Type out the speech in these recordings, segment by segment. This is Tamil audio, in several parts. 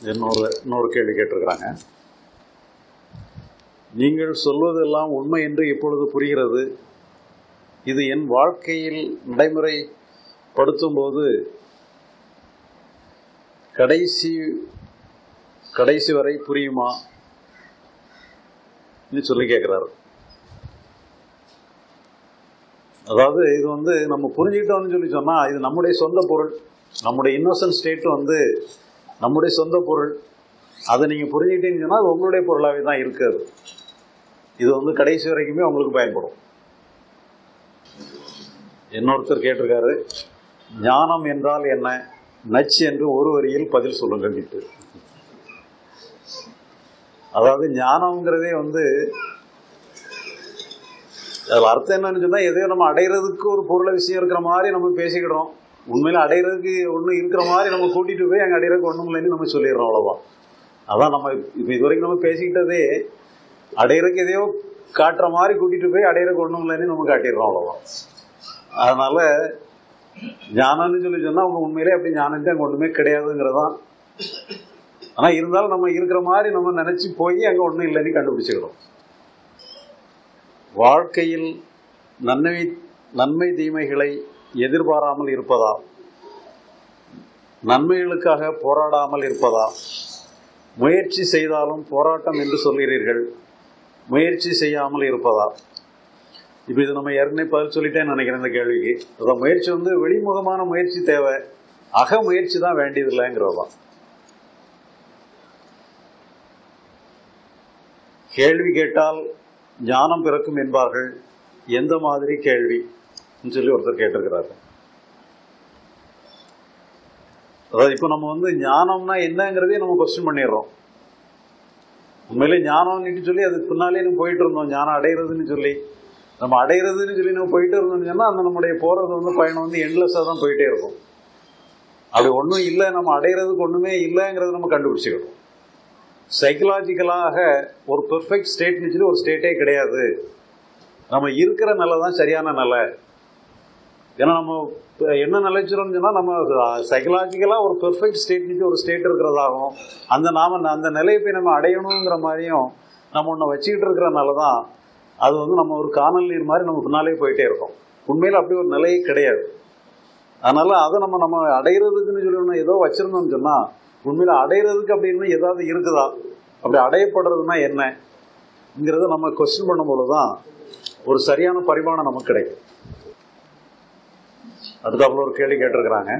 இன்னொரு இன்னொரு கேள்வி கேட்டிருக்கிறாங்க நீங்கள் சொல்வதெல்லாம் உண்மை என்று இப்பொழுது புரிகிறது இது என் வாழ்க்கையில் நடைமுறைப்படுத்தும் போது கடைசி கடைசி வரை புரியுமா சொல்லி கேட்குறாரு அதாவது இது வந்து நம்ம புரிஞ்சுக்கிட்டோம்னு சொல்லி சொன்னால் இது நம்முடைய சொந்த பொருள் நம்முடைய இன்னோசன்ட் ஸ்டேட் வந்து நம்முடைய சொந்த பொருள் அதை நீங்கள் புரிஞ்சுக்கிட்டீங்கன்னு சொன்னால் அது உங்களுடைய பொருளாகவே தான் இருக்குது இது வந்து கடைசி வரைக்குமே உங்களுக்கு பயன்படும் இன்னொருத்தர் கேட்டிருக்காரு ஞானம் என்றால் என்ன நச்சு என்று ஒரு வரியில் பதில் சொல்லுங்கள் அதாவது ஞானம்ங்கிறதே வந்து அதில் அர்த்தம் என்னன்னு சொன்னால் எதையோ நம்ம அடையிறதுக்கு ஒரு பொருளை விஷயம் இருக்கிற மாதிரி நம்ம பேசிக்கிடுறோம் உண்மையில அடையிறதுக்கு ஒன்று இருக்கிற மாதிரி நம்ம கூட்டிட்டு போய் அங்கே அடையிறதுக்கு ஒன்றும் இல்லைன்னு நம்ம சொல்லிடுறோம் அவ்வளோதான் அதான் நம்ம இப்போ இது வரைக்கும் நம்ம பேசிக்கிட்டதே அடையிறதுக்கு எதையோ காட்டுற மாதிரி கூட்டிட்டு போய் அடையிறதுக்கு ஒன்றும் இல்லைன்னு நம்ம காட்டிடுறோம் அவ்வளோதான் அதனால ஞானம்னு சொல்லி சொன்னால் அவங்க உண்மையிலே அப்படி ஞானம்ட்டு அங்கே ஒன்றுமே கிடையாதுங்கிறதான் ஆனால் இருந்தாலும் நம்ம இருக்கிற மாதிரி நம்ம நினச்சி போய் அங்கே ஒன்றும் இல்லைன்னு கண்டுபிடிச்சிக்கிறோம் வாழ்க்கையில் நன்மை நன்மை தீமைகளை எதிர்பாராமல் இருப்பதா நன்மைகளுக்காக போராடாமல் இருப்பதா முயற்சி செய்தாலும் போராட்டம் என்று சொல்கிறீர்கள் முயற்சி செய்யாமல் இருப்பதா இப்போ இது நம்ம ஏற்கனவே பதில் சொல்லிட்டேன்னு நினைக்கிறேன் இந்த கேள்விக்கு அதான் முயற்சி வந்து வெளிமுகமான முயற்சி தேவை அக முயற்சி தான் வேண்டியதில்லைங்கிறது தான் கேள்வி கேட்டால் ஞானம் பிறக்கும் என்பார்கள் எந்த மாதிரி கேள்வி சொல்லி ஒருத்தர் கேட்டிருக்கிறாரு அதாவது இப்போ நம்ம வந்து ஞானம்னா என்னங்கிறதே நம்ம கொஸ்டின் பண்ணிடுறோம் உண்மையிலே ஞானம்னு சொல்லி அதுக்கு பின்னாலே நம்ம போயிட்டு இருந்தோம் ஞானம் அடைகிறதுன்னு சொல்லி நம்ம அடைகிறதுன்னு சொல்லி நம்ம போயிட்டு இருந்தோம்னு சொன்னால் அந்த நம்முடைய போகிறது வந்து பயணம் வந்து எண்ட்லெஸ்ஸாக தான் போயிட்டே இருக்கும் அப்படி ஒன்றும் இல்லை நம்ம அடைகிறதுக்கு ஒன்றுமே இல்லைங்கிறத நம்ம கண்டுபிடிச்சிக்கிறோம் சைக்கலாஜிக்கலாக ஒரு பெர்ஃபெக்ட் ஸ்டேட்னு சொல்லி ஒரு ஸ்டேட்டே கிடையாது நம்ம இருக்கிற நிலை தான் சரியான நிலை ஏன்னா நம்ம என்ன நிலைச்சிரோம்னு சொன்னால் நம்ம சைக்கலாஜிக்கலாக ஒரு பெர்ஃபெக்ட் ஸ்டேட்னு ஒரு ஸ்டேட் இருக்கிறதாகும் அந்த நாம அந்த நிலையை போய் நம்ம அடையணுங்கிற மாதிரியும் நம்ம ஒன்று வச்சுக்கிட்டு இருக்கிறனால தான் அது வந்து நம்ம ஒரு காணல் நீர் மாதிரி நம்ம பின்னாலே போயிட்டே இருக்கோம் உண்மையில் அப்படி ஒரு நிலையே கிடையாது அதனால அதை நம்ம நம்ம அடையிறதுக்குன்னு சொல்லி ஏதோ வச்சிருந்தோம்னு சொன்னால் உண்மையில அடையிறதுக்கு அப்படின்னு ஏதாவது இருக்குதா அப்படி அடையப்படுறதுனா என்னங்கிறத நம்ம கொஸ்டின் பண்ணும்போது தான் ஒரு சரியான பரிமாணம் நமக்கு கிடைக்கும் அடுத்தாப்புல ஒரு கேள்வி கேட்டிருக்கிறாங்க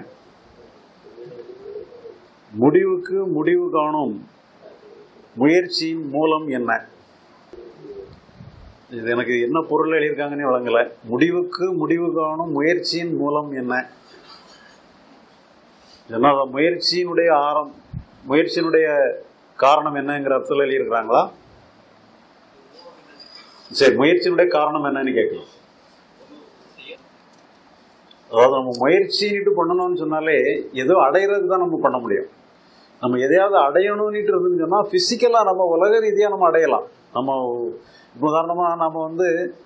முடிவுக்கு முடிவு காணும் முயற்சியின் மூலம் என்ன இது எனக்கு என்ன பொருள் எழுதியிருக்காங்கன்னு வழங்கல முடிவுக்கு முடிவு காணும் முயற்சியின் மூலம் என்ன ஏன்னா முயற்சியினுடைய ஆரம் முயற்சியினுடைய காரணம் என்னங்கிற அர்த்தத்தில் எழுதியிருக்கிறாங்களா சரி முயற்சியினுடைய காரணம் என்னன்னு கேட்கலாம் அதாவது நம்ம முயற்சின்னுட்டு பண்ணணும்னு சொன்னாலே ஏதோ அடையிறதுக்கு தான் நம்ம பண்ண முடியும் நம்ம எதையாவது அடையணும்னுட்டு இருந்துன்னு சொன்னால் ஃபிசிக்கலாக நம்ம உலக ரீதியாக நம்ம அடையலாம் நம்ம உதாரணமாக நம்ம வந்து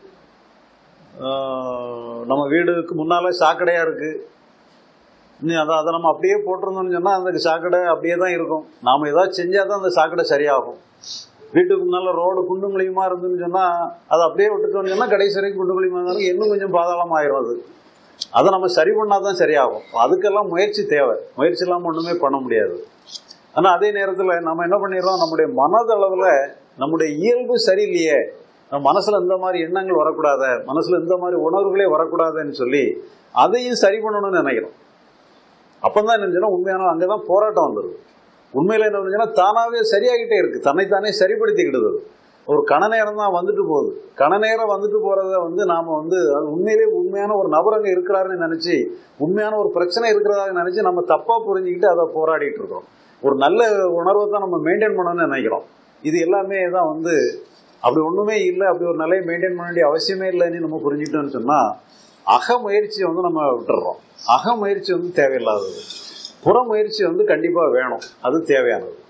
நம்ம வீடுக்கு முன்னால் சாக்கடையாக இருக்குது இன்னும் அதை அதை நம்ம அப்படியே போட்டிருந்தோம்னு சொன்னால் அந்த சாக்கடை அப்படியே தான் இருக்கும் நாம் ஏதாவது செஞ்சால் தான் அந்த சாக்கடை சரியாகும் வீட்டுக்கு முன்னால் ரோடு குண்டு குழியுமா இருந்துன்னு சொன்னால் அதை அப்படியே விட்டுட்டோம்னு சொன்னால் கடைசி வரைக்கும் குண்டு குழியுமா இருந்தாலும் இன்னும் கொஞ்சம் பாதாளம் ஆயிரும் அது அதை நம்ம சரி பண்ணால் தான் சரியாகும் அதுக்கெல்லாம் முயற்சி தேவை முயற்சி இல்லாமல் ஒன்றுமே பண்ண முடியாது ஆனால் அதே நேரத்தில் நம்ம என்ன பண்ணிடுறோம் நம்முடைய மனதளவில் நம்முடைய இயல்பு சரியில்லையே நம்ம மனசில் இந்த மாதிரி எண்ணங்கள் வரக்கூடாத மனசில் இந்த மாதிரி உணர்வுகளே வரக்கூடாதுன்னு சொல்லி அதையும் சரி பண்ணணும்னு நினைக்கிறோம் அப்போ தான் என்ன உண்மையான அங்கே தான் போராட்டம் வந்துடுது உண்மையில் என்ன பண்ணுச்சுன்னா தானாகவே சரியாகிட்டே இருக்கு தன்னைத்தானே சரிப்படுத்திக்கிடுது ஒரு கண நேரம் தான் வந்துட்டு போகுது கண நேரம் வந்துட்டு போகிறத வந்து நாம் வந்து அது உண்மையிலே உண்மையான ஒரு நபர் அங்கே இருக்கிறாருன்னு நினச்சி உண்மையான ஒரு பிரச்சனை இருக்கிறதாக நினச்சி நம்ம தப்பாக புரிஞ்சுக்கிட்டு அதை போராடிட்டு இருக்கோம் ஒரு நல்ல உணர்வை தான் நம்ம மெயின்டைன் பண்ணணும்னு நினைக்கிறோம் இது எல்லாமே தான் வந்து அப்படி ஒன்றுமே இல்லை அப்படி ஒரு நிலையை மெயின்டைன் பண்ண வேண்டிய அவசியமே இல்லைன்னு நம்ம புரிஞ்சுக்கிட்டோம்னு சொன்னால் அக முயற்சியை வந்து நம்ம விட்டுறோம் அக முயற்சி வந்து தேவையில்லாதது புற முயற்சி வந்து கண்டிப்பாக வேணும் அது தேவையானது